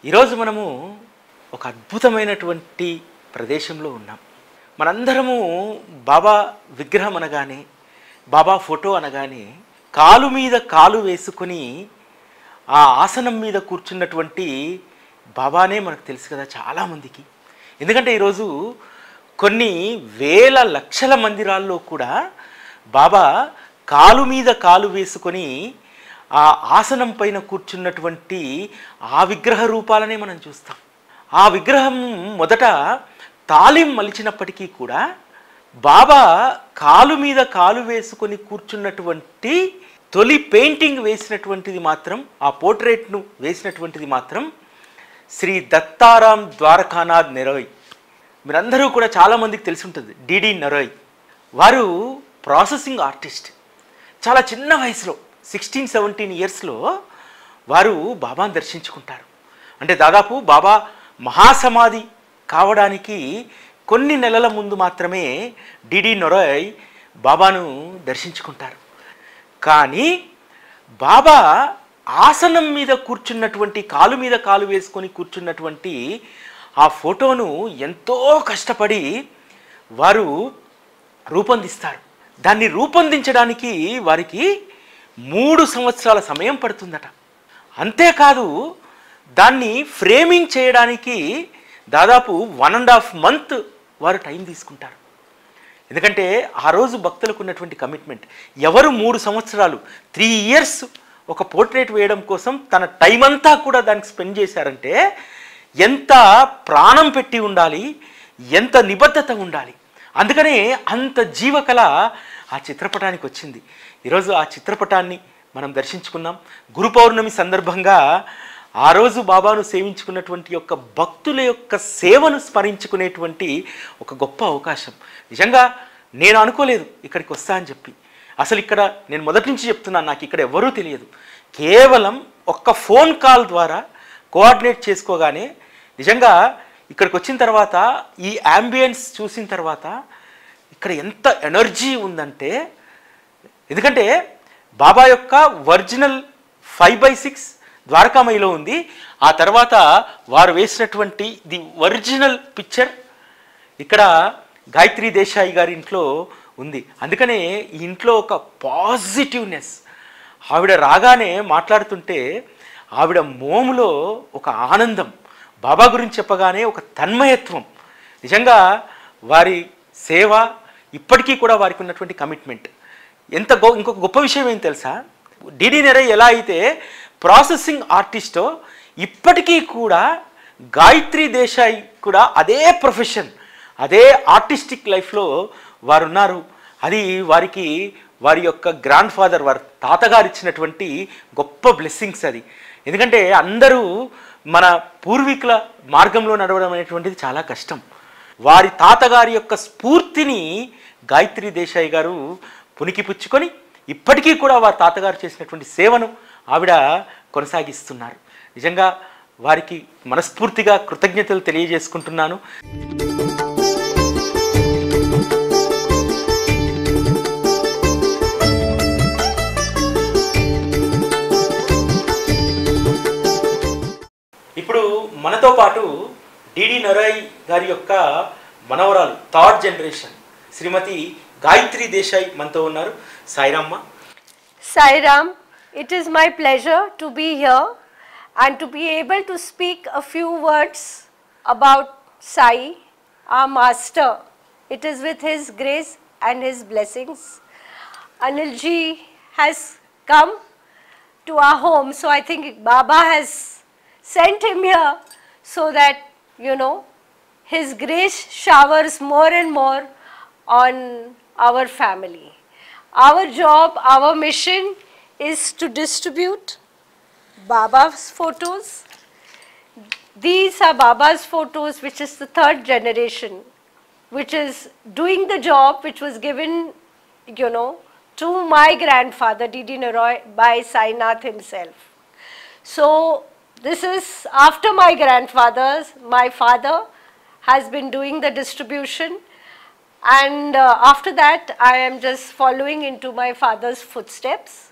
ఈరోజు మనము ఒక అద్భుతమైనటువంటి ప్రదేశంలో ఉన్నాం మనందరము బాబా విగ్రహం అనగానే బాబా ఫోటో అనగానే కాలు మీద కాలు వేసుకొని ఆ ఆసనం మీద కూర్చున్నటువంటి బాబానే మనకు తెలుసు కదా చాలామందికి ఎందుకంటే ఈరోజు కొన్ని వేల లక్షల మందిరాల్లో కూడా బాబా కాలు మీద కాలు వేసుకొని ఆ ఆసనం పైన కూర్చున్నటువంటి ఆ విగ్రహ రూపాలనే మనం చూస్తాం ఆ విగ్రహం మొదట తాలిం మలిచినప్పటికీ కూడా బాబా కాలు మీద కాలు వేసుకొని కూర్చున్నటువంటి తొలి పెయింటింగ్ వేసినటువంటిది మాత్రం ఆ పోర్ట్రేట్ను వేసినటువంటిది మాత్రం శ్రీ దత్తారాం ద్వారకానాథ్ నెరోయ్ మీరందరూ కూడా చాలామందికి తెలిసి ఉంటుంది డిడి నెరోయ్ వారు ప్రాసెసింగ్ ఆర్టిస్ట్ చాలా చిన్న వయసులో సిక్స్టీన్ సెవెంటీన్ ఇయర్స్లో వారు బాబాను దర్శించుకుంటారు అంటే దాదాపు బాబా మహాసమాధి కావడానికి కొన్ని నెలల ముందు మాత్రమే డిడి నొరాయ్ బాబాను దర్శించుకుంటారు కానీ బాబా ఆసనం మీద కూర్చున్నటువంటి కాలు మీద కాలు వేసుకొని కూర్చున్నటువంటి ఆ ఫోటోను ఎంతో కష్టపడి వారు రూపొందిస్తారు దాన్ని రూపొందించడానికి వారికి మూడు సంవత్సరాల సమయం పడుతుందట అంతేకాదు దాన్ని ఫ్రేమింగ్ చేయడానికి దాదాపు వన్ అండ్ హాఫ్ మంత్ వారు టైం తీసుకుంటారు ఎందుకంటే ఆ రోజు భక్తులకు ఉన్నటువంటి కమిట్మెంట్ ఎవరు మూడు సంవత్సరాలు త్రీ ఇయర్స్ ఒక పోర్ట్రేట్ వేయడం కోసం తన టైం అంతా కూడా దానికి స్పెండ్ చేశారంటే ఎంత ప్రాణం పెట్టి ఉండాలి ఎంత నిబద్ధత ఉండాలి అందుకనే అంత జీవకళ ఆ చిత్రపటానికి వచ్చింది ఈరోజు ఆ చిత్రపటాన్ని మనం దర్శించుకున్నాం గురు పౌర్ణమి సందర్భంగా ఆ రోజు బాబాను సేవించుకున్నటువంటి యొక్క భక్తుల యొక్క సేవను స్మరించుకునేటువంటి ఒక గొప్ప అవకాశం నిజంగా నేను అనుకోలేదు ఇక్కడికి వస్తా అని చెప్పి అసలు ఇక్కడ నేను మొదటి నుంచి చెప్తున్నాను నాకు ఇక్కడ ఎవరూ తెలియదు కేవలం ఒక్క ఫోన్ కాల్ ద్వారా కోఆర్డినేట్ చేసుకోగానే నిజంగా ఇక్కడికి వచ్చిన తర్వాత ఈ అంబియన్స్ చూసిన తర్వాత ఇక్కడ ఎంత ఎనర్జీ ఉందంటే ఎందుకంటే బాబా యొక్క ఒరిజినల్ ఫైవ్ బై సిక్స్ ద్వారకామయిలో ఉంది ఆ తర్వాత వారు వేసినటువంటి ది ఒరిజినల్ పిక్చర్ ఇక్కడ గాయత్రి దేశాయి గారి ఇంట్లో ఉంది అందుకనే ఈ ఇంట్లో ఒక పాజిటివ్నెస్ ఆవిడ రాగానే మాట్లాడుతుంటే ఆవిడ మోములో ఒక ఆనందం బాబా గురించి చెప్పగానే ఒక తన్మయత్వం నిజంగా వారి సేవ ఇప్పటికీ కూడా వారికి ఉన్నటువంటి కమిట్మెంట్ ఎంత గొ ఇంకొక గొప్ప విషయం ఏం తెలుసా డిడి నెరై ఎలా అయితే ప్రాసెసింగ్ ఆర్టిస్టో ఇప్పటికీ కూడా గాయత్రి దేశాయ్ కూడా అదే ప్రొఫెషన్ అదే ఆర్టిస్టిక్ లైఫ్లో వారు ఉన్నారు అది వారికి వారి యొక్క గ్రాండ్ ఫాదర్ వారి తాతగారు ఇచ్చినటువంటి గొప్ప బ్లెస్సింగ్స్ అది ఎందుకంటే అందరూ మన పూర్వీకుల మార్గంలో నడవడం అనేటువంటిది చాలా కష్టం వారి తాతగారి యొక్క స్ఫూర్తిని గాయత్రి దేశాయ్ గారు పుణికిపుచ్చుకొని ఇప్పటికీ కూడా వారి తాతగారు చేసినటువంటి సేవను ఆవిడ కొనసాగిస్తున్నారు నిజంగా వారికి మనస్ఫూర్తిగా కృతజ్ఞతలు తెలియజేసుకుంటున్నాను ఇప్పుడు మనతో పాటు డిడి నరాయ్ గారి యొక్క మనవరాలు థర్డ్ జనరేషన్ శ్రీమతి గాయత్రి దేశాయ్ మనతో ఉన్నారు సాయిరామ్మ Sai Ram, it is my pleasure to be here and to be able to speak a few words about Sai, our master. It is with his grace and his blessings. Anil ji has come to our home, so I think Baba has sent him here so that, you know, his grace showers more and more on our family. Our job, our mission is to distribute Baba's photos. These are Baba's photos, which is the third generation, which is doing the job which was given, you know, to my grandfather, Didi Naroy, by Sainath himself. So, this is after my grandfather's, my father has been doing the distribution and uh, after that I am just following into my father's footsteps.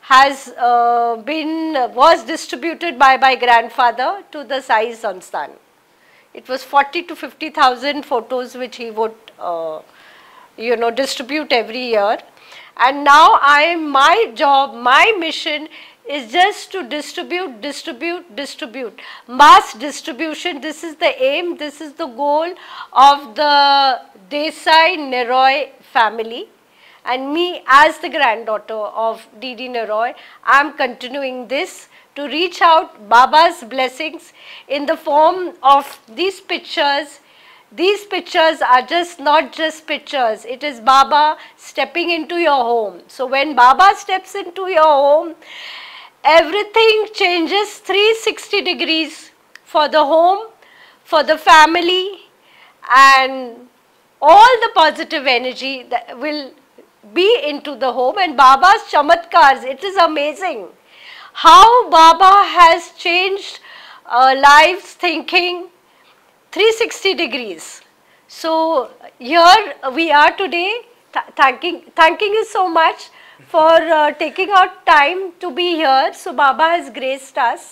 has uh, been was distributed by my grandfather to the Sai Sansthan. It was 40 to 50,000 photos which he would, uh, you know, distribute every year. And now I, my job, my mission is just to distribute, distribute, distribute. Mass distribution, this is the aim, this is the goal of the Desai Neroy family. And me, as the granddaughter of Didi Neroy, I am continuing this to reach out Baba's blessings in the form of these pictures. These pictures are just not just pictures, it is Baba stepping into your home. So, when Baba steps into your home, everything changes 360 degrees for the home, for the family, and all the positive energy that will be into the home and Baba's chamatkars, it is amazing how Baba has changed uh, lives thinking 360 degrees. So here we are today th- thanking, thanking you so much for uh, taking out time to be here. So Baba has graced us.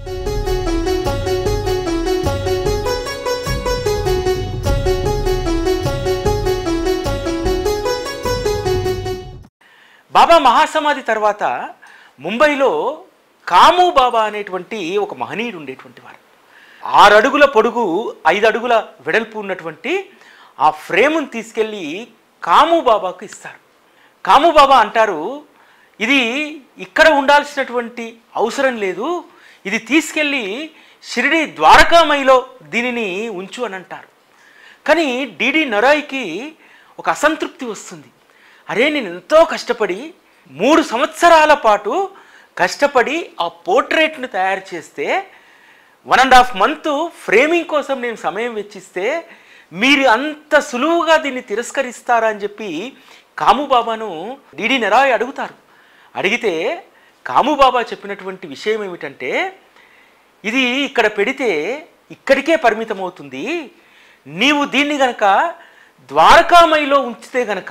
బాబా మహాసమాధి తర్వాత ముంబైలో కాము బాబా అనేటువంటి ఒక మహనీయుడు ఉండేటువంటి వారు ఆరు అడుగుల పొడుగు ఐదు అడుగుల వెడల్పు ఉన్నటువంటి ఆ ఫ్రేమును తీసుకెళ్ళి కాము బాబాకు ఇస్తారు కాము బాబా అంటారు ఇది ఇక్కడ ఉండాల్సినటువంటి అవసరం లేదు ఇది తీసుకెళ్ళి షిరిడి ద్వారకామయిలో దీనిని ఉంచు అని అంటారు కానీ డిడి నరాయ్కి ఒక అసంతృప్తి వస్తుంది అరే నేను ఎంతో కష్టపడి మూడు సంవత్సరాల పాటు కష్టపడి ఆ పోర్ట్రేట్ను తయారు చేస్తే one and half month framing కోసం నేను సమయం వెచ్చిస్తే మీరు అంత సులువుగా దీన్ని తిరస్కరిస్తారా అని చెప్పి కాముబాబాను డిడి నెరాయ్ అడుగుతారు అడిగితే కాముబాబా చెప్పినటువంటి విషయం ఏమిటంటే ఇది ఇక్కడ పెడితే ఇక్కడికే పరిమితం అవుతుంది నీవు దీన్ని గనక ద్వారకామయిలో ఉంచితే గనక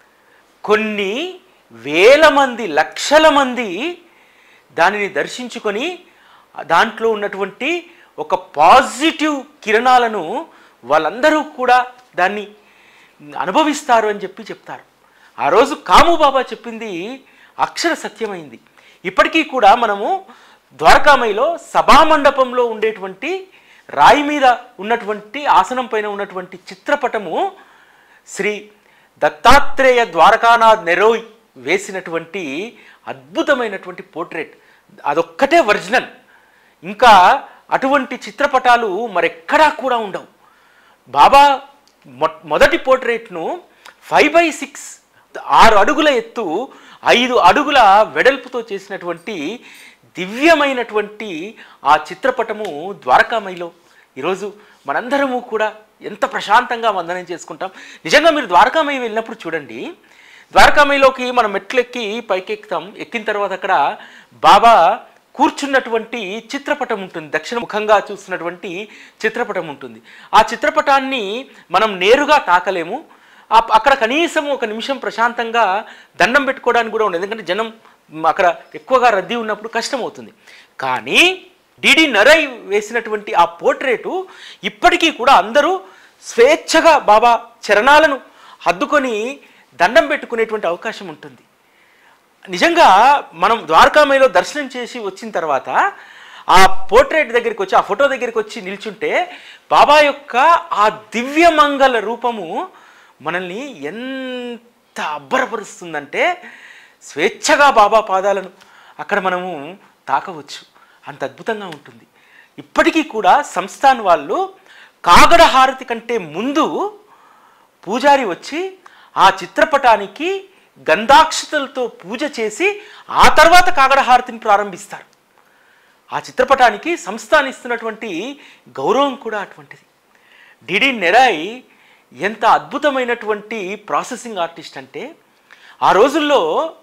కొన్ని వేల మంది లక్షల మంది దానిని దర్శించుకొని దాంట్లో ఉన్నటువంటి ఒక పాజిటివ్ కిరణాలను వాళ్ళందరూ కూడా దాన్ని అనుభవిస్తారు అని చెప్పి చెప్తారు ఆ రోజు కాము బాబా చెప్పింది అక్షర సత్యమైంది ఇప్పటికీ కూడా మనము ద్వారకామయిలో సభామండపంలో ఉండేటువంటి రాయి మీద ఉన్నటువంటి ఆసనం పైన ఉన్నటువంటి చిత్రపటము శ్రీ దత్తాత్రేయ ద్వారకానాథ్ నెరోయ్ వేసినటువంటి అద్భుతమైనటువంటి పోర్ట్రేట్ అదొక్కటే ఒరిజినల్ ఇంకా అటువంటి చిత్రపటాలు మరెక్కడా కూడా ఉండవు బాబా మొ మొదటి పోర్ట్రేట్ను ఫైవ్ బై సిక్స్ ఆరు అడుగుల ఎత్తు ఐదు అడుగుల వెడల్పుతో చేసినటువంటి దివ్యమైనటువంటి ఆ చిత్రపటము ద్వారకామయిలో ఈరోజు మనందరము కూడా ఎంత ప్రశాంతంగా వందనం చేసుకుంటాం నిజంగా మీరు ద్వారకామయి వెళ్ళినప్పుడు చూడండి ద్వారకామయిలోకి మనం మెట్లెక్కి పైకెక్కుతాం ఎక్కిన తర్వాత అక్కడ బాబా కూర్చున్నటువంటి చిత్రపటం ఉంటుంది దక్షిణ ముఖంగా చూస్తున్నటువంటి చిత్రపటం ఉంటుంది ఆ చిత్రపటాన్ని మనం నేరుగా తాకలేము ఆ- అక్కడ కనీసం ఒక నిమిషం ప్రశాంతంగా దండం పెట్టుకోవడానికి కూడా ఉండదు ఎందుకంటే జనం మ్, అక్కడ ఎక్కువగా రద్దీ ఉన్నప్పుడు కష్టం అవుతుంది కానీ డిడి నరై వేసినటువంటి ఆ పోర్ట్రేటు ఇప్పటికీ కూడా అందరూ స్వేచ్ఛగా బాబా చరణాలను హద్దుకొని దండం పెట్టుకునేటువంటి అవకాశం ఉంటుంది నిజంగా మనం ద్వారకామయిలో దర్శనం చేసి వచ్చిన తర్వాత ఆ పోర్ట్రేట్ దగ్గరికి వచ్చి ఆ ఫోటో దగ్గరికి వచ్చి నిల్చుంటే బాబా యొక్క ఆ దివ్యమంగళ రూపము మనల్ని ఎంత అబ్బరపరుస్తుందంటే స్వేచ్ఛగా బాబా పాదాలను అక్కడ మనము తాకవచ్చు అంత అద్భుతంగా ఉంటుంది ఇప్పటికీ కూడా సంస్థాన్ వాళ్ళు కాగడ హారతి కంటే ముందు పూజారి వచ్చి ఆ చిత్రపటానికి గంధాక్షతలతో పూజ చేసి ఆ తర్వాత కాగడహారతిని ప్రారంభిస్తారు ఆ చిత్రపటానికి సంస్థాన్ ఇస్తున్నటువంటి గౌరవం కూడా అటువంటిది డిడి నెరాయ్ ఎంత అద్భుతమైనటువంటి ప్రాసెసింగ్ ఆర్టిస్ట్ అంటే ఆ రోజుల్లో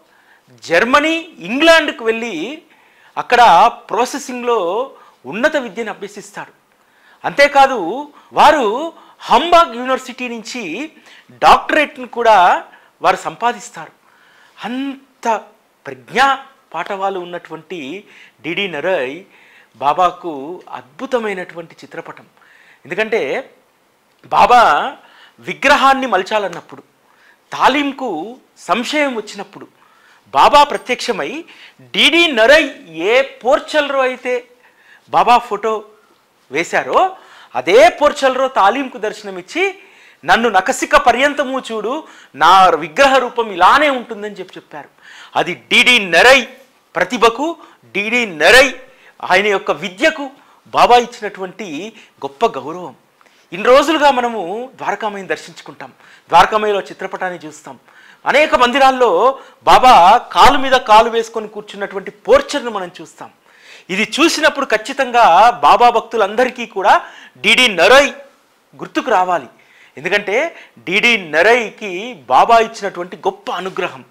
జర్మనీ ఇంగ్లాండ్కు వెళ్ళి అక్కడ ప్రాసెసింగ్లో ఉన్నత విద్యను అభ్యసిస్తాడు అంతేకాదు వారు హంబాగ్ యూనివర్సిటీ నుంచి డాక్టరేట్ను కూడా వారు సంపాదిస్తారు అంత ప్రజ్ఞ పాటవాలు ఉన్నటువంటి డిడి నరయ్ బాబాకు అద్భుతమైనటువంటి చిత్రపటం ఎందుకంటే బాబా విగ్రహాన్ని మలచాలన్నప్పుడు తాలీంకు సంశయం వచ్చినప్పుడు బాబా ప్రత్యక్షమై డిడి నరయ్ ఏ పోర్చల్రో అయితే బాబా ఫోటో వేశారో అదే పోర్చల్రో తాలీంకు దర్శనమిచ్చి నన్ను నకసిక పర్యంతము చూడు నా విగ్రహ రూపం ఇలానే ఉంటుందని చెప్పి చెప్పారు అది డిడి నరై ప్రతిభకు డిడి నరై ఆయన యొక్క విద్యకు బాబా ఇచ్చినటువంటి గొప్ప గౌరవం ఇన్ని రోజులుగా మనము ద్వారకామయ్యని దర్శించుకుంటాం ద్వారకామయ్యలో చిత్రపటాన్ని చూస్తాం అనేక మందిరాల్లో బాబా కాలు మీద కాలు వేసుకొని కూర్చున్నటువంటి పోర్చర్ను మనం చూస్తాం ఇది చూసినప్పుడు ఖచ్చితంగా బాబా భక్తులందరికీ కూడా డిడి నరై గుర్తుకు రావాలి ఎందుకంటే డిడి నరైకి బాబా ఇచ్చినటువంటి గొప్ప అనుగ్రహం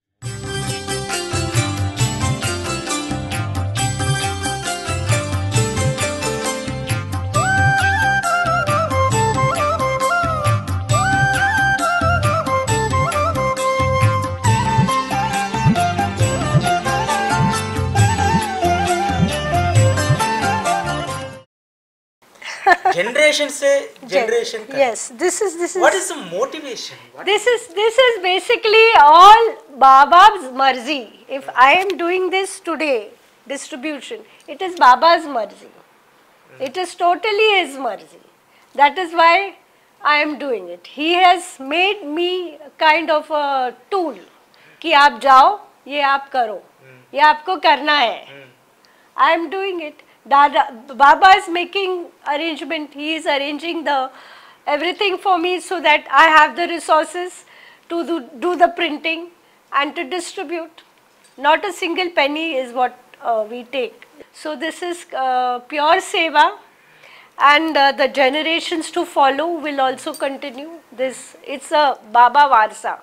generations generation Yes, this is this is what is the motivation this is this is basically all Baba's marzi. If I am doing this today, distribution, it is Baba's marzi. It is totally his marzi. That is why I am doing it. He has made me kind of a tool कि आप जाओ ये आप करो ये आपको करना है I am doing it. Dada, Baba is making arrangement. He is arranging the everything for me so that I have the resources to do, do the printing and to distribute. Not a single penny is what uh, we take. So this is uh, pure seva, and uh, the generations to follow will also continue. This it's a Baba Varsa.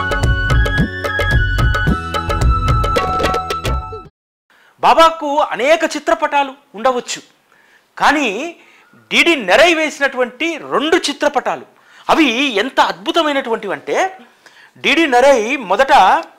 బాబాకు అనేక చిత్రపటాలు ఉండవచ్చు కానీ DD నెరై వేసినటువంటి రెండు చిత్రపటాలు అవి ఎంత అద్భుతమైనటువంటివి అంటే DD నెరై మొదట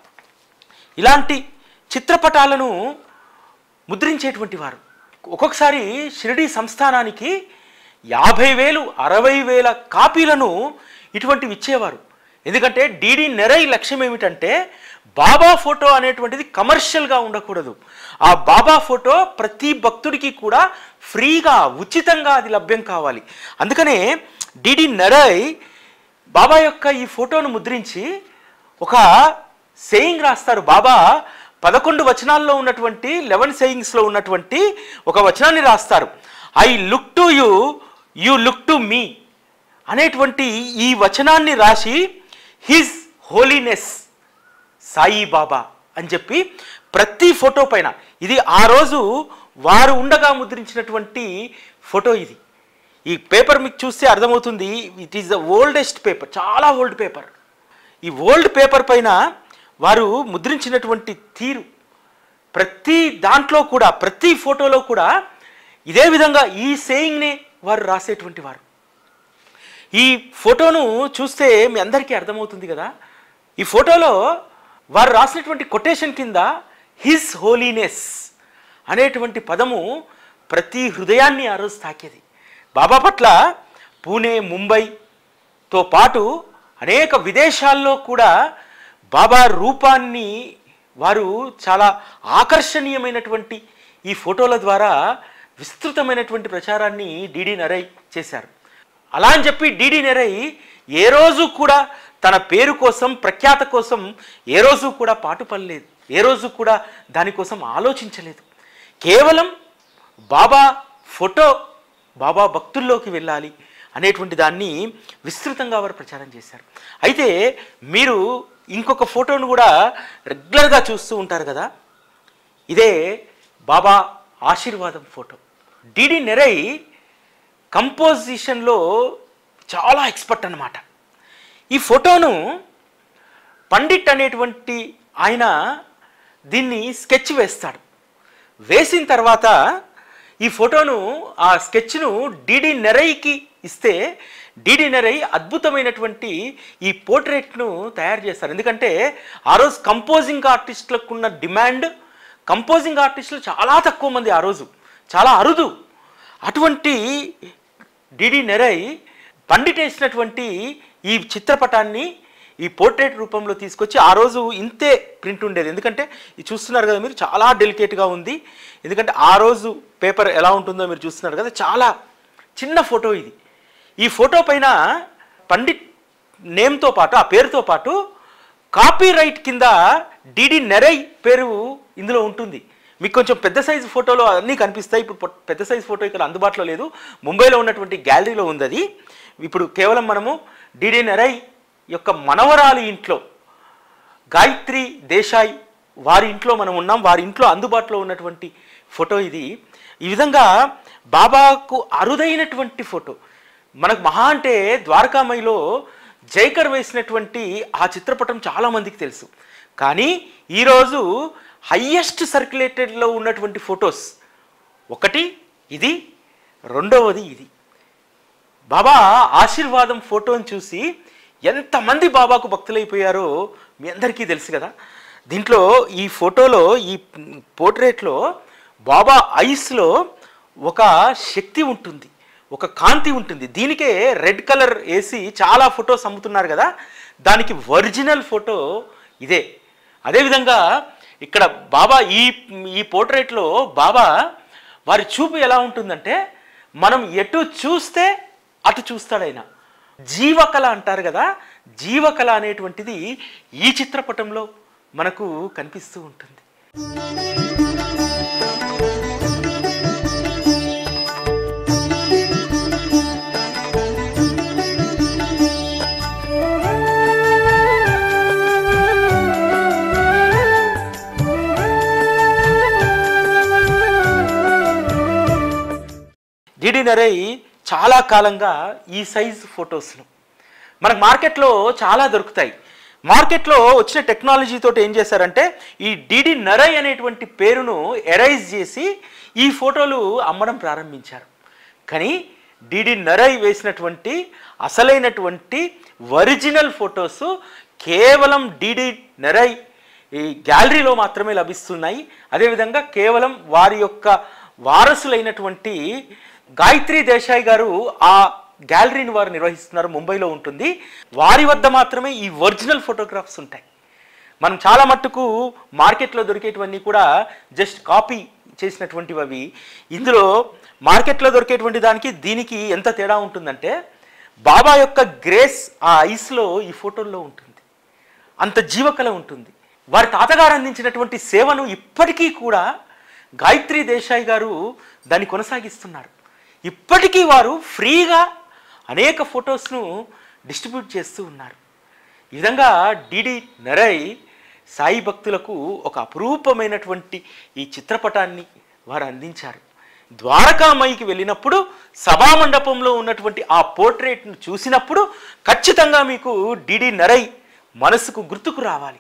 ఇలాంటి చిత్రపటాలను ముద్రించేటువంటి వారు ఒక్కొక్కసారి షిరిడి సంస్థానానికి యాభై వేలు అరవై వేల కాపీలను ఇటువంటివి ఇచ్చేవారు ఎందుకంటే డిడి నెరై లక్ష్యం ఏమిటంటే బాబా ఫోటో అనేటువంటిది కమర్షియల్గా ఉండకూడదు ఆ బాబా ఫోటో ప్రతి భక్తుడికి కూడా ఫ్రీగా ఉచితంగా అది లభ్యం కావాలి అందుకనే డిడి నెరై బాబా యొక్క ఈ ఫోటోను ముద్రించి ఒక సేయింగ్ రాస్తారు బాబా పదకొండు వచనాల్లో ఉన్నటువంటి లెవెన్ సేయింగ్స్లో ఉన్నటువంటి ఒక వచనాన్ని రాస్తారు I look to you you look to me అనేటువంటి ఈ వచనాన్ని రాసి హిజ్ హోలీనెస్ సాయి బాబా అని చెప్పి ప్రతి ఫోటో పైన ఇది ఆ రోజు వారు ఉండగా ముద్రించినటువంటి ఫోటో ఇది ఈ పేపర్ మీకు చూస్తే అర్థమవుతుంది it is the oldest paper చాలా ఓల్డ్ పేపర్ ఈ ఓల్డ్ పేపర్ పైన వారు ముద్రించినటువంటి తీరు ప్రతి దాంట్లో కూడా ప్రతి ఫోటోలో కూడా ఇదే విధంగా ఈ సేయింగ్ని వారు రాసేటువంటి వారు ఈ ఫోటోను చూస్తే మీ అందరికీ అర్థమవుతుంది కదా ఈ ఫోటోలో వారు రాసినటువంటి కొటేషన్ కింద హిస్ హోలీనెస్ అనేటువంటి పదము ప్రతి హృదయాన్ని ఆ రోజు తాకేది బాబా పట్ల పూణే ముంబైతో పాటు అనేక విదేశాల్లో కూడా బాబా రూపాన్ని వారు చాలా ఆకర్షణీయమైనటువంటి ఈ ఫోటోల ద్వారా విస్తృతమైనటువంటి ప్రచారాన్ని డిడి నరై చేశారు అలా అని చెప్పి డిడి నెరై ఏ రోజు కూడా తన పేరు కోసం ప్రఖ్యాత కోసం ఏ రోజు కూడా పాటుపడలేదు ఏ రోజు కూడా దానికోసం ఆలోచించలేదు కేవలం బాబా ఫోటో బాబా భక్తుల్లోకి వెళ్ళాలి అనేటువంటి దాన్ని విస్తృతంగా వారు ప్రచారం చేశారు అయితే మీరు ఇంకొక ఫోటోను కూడా రెగ్యులర్గా చూస్తూ ఉంటారు కదా ఇదే బాబా ఆశీర్వాదం ఫోటో డిడి నెరై కంపోజిషన్లో చాలా ఎక్స్పర్ట్ అన్నమాట ఈ ఫోటోను పండిట్ అనేటువంటి ఆయన దీన్ని స్కెచ్ వేస్తాడు వేసిన తర్వాత ఈ ఫోటోను ఆ స్కెచ్ను డిడి నెరైకి ఇస్తే డిడి నెరై అద్భుతమైనటువంటి ఈ పోర్ట్రేట్ను తయారు చేస్తారు ఎందుకంటే ఆ రోజు కంపోజింగ్ ఆర్టిస్టులకు ఉన్న డిమాండ్ కంపోజింగ్ ఆర్టిస్టులు చాలా తక్కువ మంది ఆ రోజు చాలా అరుదు అటువంటి డిడి నెరై పండిట్ వేసినటువంటి ఈ చిత్రపటాన్ని ఈ పోర్ట్రేట్ రూపంలో తీసుకొచ్చి ఆ రోజు ఇంతే ప్రింట్ ఉండేది ఎందుకంటే ఇది చూస్తున్నారు కదా మీరు చాలా డెలికేట్గా ఉంది ఎందుకంటే ఆ రోజు పేపర్ ఎలా ఉంటుందో మీరు చూస్తున్నారు కదా చాలా చిన్న ఫోటో ఇది ఈ ఫోటో పైన పండిట్ నేమ్తో పాటు ఆ పేరుతో పాటు కాపీ రైట్ కింద డిడి నెరై పేరు ఇందులో ఉంటుంది మీకు కొంచెం పెద్ద సైజు ఫోటోలో అన్నీ కనిపిస్తాయి ఇప్పుడు పొ- పెద్ద సైజు ఫోటో ఇక్కడ అందుబాటులో లేదు ముంబైలో ఉన్నటువంటి గ్యాలరీలో ఉంది అది ఇప్పుడు కేవలం మనము డిడి నెరై యొక్క మనవరాలి ఇంట్లో గాయత్రి దేశాయ్ వారి ఇంట్లో మనం ఉన్నాం వారి ఇంట్లో అందుబాటులో ఉన్నటువంటి ఫోటో ఇది ఈ విధంగా బాబాకు అరుదైనటువంటి ఫోటో మనకు మహా అంటే ద్వారకామయిలో జైకర్ వేసినటువంటి ఆ చిత్రపటం చాలా మందికి తెలుసు కానీ ఈరోజు హయ్యెస్ట్ సర్క్యులేటెడ్లో ఉన్నటువంటి ఫొటోస్ ఒకటి ఇది రెండవది ఇది బాబా ఆశీర్వాదం ఫోటోని చూసి ఎంతమంది బాబాకు భక్తులైపోయారో మీ అందరికీ తెలుసు కదా దీంట్లో ఈ ఫోటోలో ఈ పోర్ట్రేట్లో బాబా ఐస్లో ఒక శక్తి ఉంటుంది ఒక కాంతి ఉంటుంది దీనికే రెడ్ కలర్ వేసి చాలా ఫొటోస్ అమ్ముతున్నారు కదా దానికి ఒరిజినల్ ఫోటో ఇదే అదేవిధంగా ఇక్కడ బాబా ఈ ఈ పోర్ట్రేట్లో బాబా వారి చూపు ఎలా ఉంటుందంటే మనం ఎటు చూస్తే అటు చూస్తాడు ఆయన జీవకళ అంటారు కదా జీవకళ అనేటువంటిది ఈ చిత్రపటంలో మనకు కనిపిస్తూ ఉంటుంది డిడి నరై చాలా కాలంగా ఈ సైజ్ ఫొటోస్ను మనకు మార్కెట్లో చాలా దొరుకుతాయి మార్కెట్లో వచ్చిన టెక్నాలజీ తోటి ఏం చేశారంటే ఈ డిడి నరై అనేటువంటి పేరును ఎరైజ్ చేసి ఈ ఫోటోలు అమ్మడం ప్రారంభించారు కానీ డిడి నరై వేసినటువంటి అసలైనటువంటి ఒరిజినల్ ఫొటోస్ కేవలం డిడి నరై ఈ గ్యాలరీలో మాత్రమే లభిస్తున్నాయి అదేవిధంగా కేవలం వారి యొక్క వారసులైనటువంటి గాయత్రి దేశాయ్ గారు ఆ గ్యాలరీని వారు నిర్వహిస్తున్నారు ముంబైలో ఉంటుంది వారి వద్ద మాత్రమే ఈ ఒరిజినల్ ఫోటోగ్రాఫ్స్ ఉంటాయి మనం చాలా మట్టుకు మార్కెట్లో దొరికేటివన్నీ కూడా జస్ట్ కాపీ చేసినటువంటివి అవి ఇందులో మార్కెట్లో దొరికేటువంటి దానికి దీనికి ఎంత తేడా ఉంటుందంటే బాబా యొక్క గ్రేస్ ఆ ఐస్లో ఈ ఫోటోల్లో ఉంటుంది అంత జీవకళ ఉంటుంది వారి తాతగారు అందించినటువంటి సేవను ఇప్పటికీ కూడా గాయత్రి దేశాయ్ గారు దాన్ని కొనసాగిస్తున్నారు ఇప్పటికీ వారు ఫ్రీగా అనేక ఫొటోస్ను డిస్ట్రిబ్యూట్ చేస్తూ ఉన్నారు ఈ విధంగా డిడి నరై సాయి భక్తులకు ఒక అపురూపమైనటువంటి ఈ చిత్రపటాన్ని వారు అందించారు ద్వారకామయికి వెళ్ళినప్పుడు సభామండపంలో ఉన్నటువంటి ఆ పోర్ట్రేట్ను చూసినప్పుడు ఖచ్చితంగా మీకు డిడి నరై మనసుకు గుర్తుకు రావాలి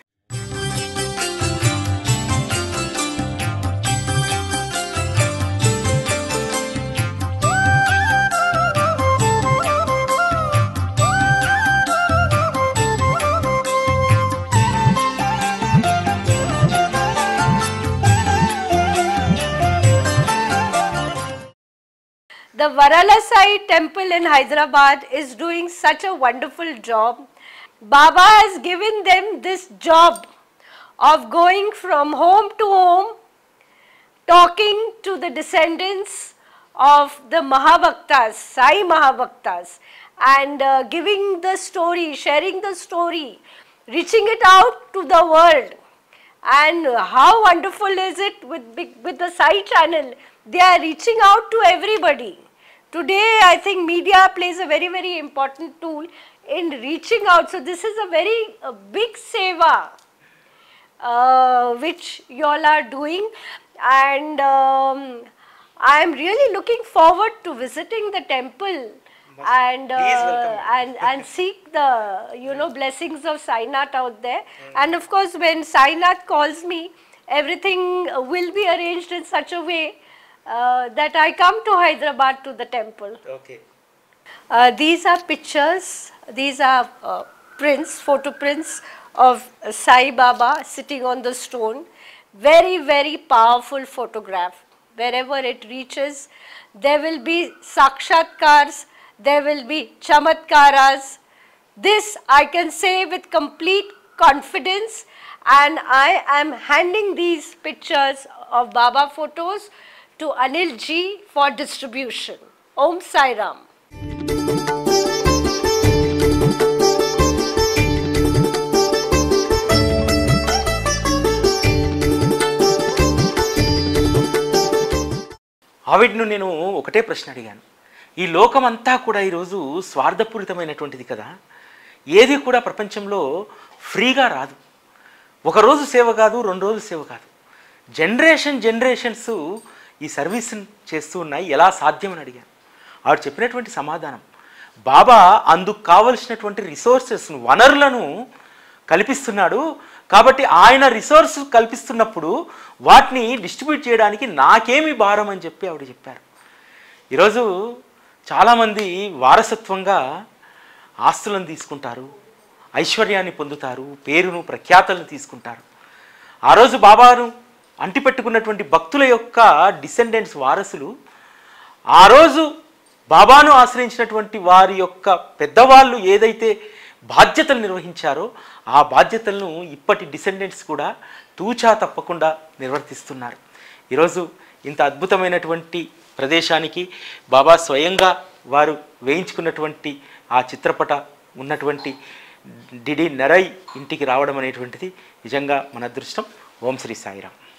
The Varalasai temple in Hyderabad is doing such a wonderful job. Baba has given them this job of going from home to home, talking to the descendants of the Mahabhaktas, Sai Mahabhaktas, and uh, giving the story, sharing the story, reaching it out to the world. And how wonderful is it with, big- with the Sai channel? They are reaching out to everybody. Today, I think media plays a very, very important tool in reaching out. So, this is a very uh, big seva uh, which you all are doing and um, I am really looking forward to visiting the temple and uh, Please welcome. and and seek the you know blessings of Sainath out there and of course when Sainath calls me everything will be arranged in such a way uh, that I come to Hyderabad to the temple. Okay Uh, these are pictures, these are uh, prints, photo prints of Sai Baba sitting on the stone. very, very powerful photograph. Wherever it reaches, there will be sakshatkars, there will be chamatkaras. This I can say with complete confidence, and I am handing these pictures of Baba photos to Anil ji for distribution. Om Sai Ram. ఆవిడ్ను నేను ఒకటే ప్రశ్న అడిగాను ఈ లోకమంతా కూడా ఈరోజు స్వార్థపూరితమైనటువంటిది కదా ఏది కూడా ప్రపంచంలో ఫ్రీగా రాదు ఒక రోజు సేవ కాదు రెండు రోజులు సేవ కాదు జనరేషన్ జనరేషన్స్ ఈ సర్వీస్ని చేస్తూ ఉన్నాయి ఎలా సాధ్యమని అడిగాను ఆవిడ చెప్పినటువంటి సమాధానం బాబా అందుకు కావలసినటువంటి రిసోర్సెస్ను వనరులను కల్పిస్తున్నాడు కాబట్టి ఆయన రిసోర్స్ కల్పిస్తున్నప్పుడు వాటిని డిస్ట్రిబ్యూట్ చేయడానికి నాకేమి భారం అని చెప్పి ఆవిడ చెప్పారు ఈరోజు చాలామంది వారసత్వంగా ఆస్తులను తీసుకుంటారు ఐశ్వర్యాన్ని పొందుతారు పేరును ప్రఖ్యాతలను తీసుకుంటారు ఆ రోజు బాబాను అంటిపెట్టుకున్నటువంటి భక్తుల యొక్క డిసెండెంట్స్ వారసులు ఆ రోజు బాబాను ఆశ్రయించినటువంటి వారి యొక్క పెద్దవాళ్ళు ఏదైతే బాధ్యతలు నిర్వహించారో ఆ బాధ్యతలను ఇప్పటి డిసెండెంట్స్ కూడా తూచా తప్పకుండా నిర్వర్తిస్తున్నారు ఈరోజు ఇంత అద్భుతమైనటువంటి ప్రదేశానికి బాబా స్వయంగా వారు వేయించుకున్నటువంటి ఆ చిత్రపట ఉన్నటువంటి డిడి నరై ఇంటికి రావడం అనేటువంటిది నిజంగా మన అదృష్టం ఓం శ్రీ సాయిరామ్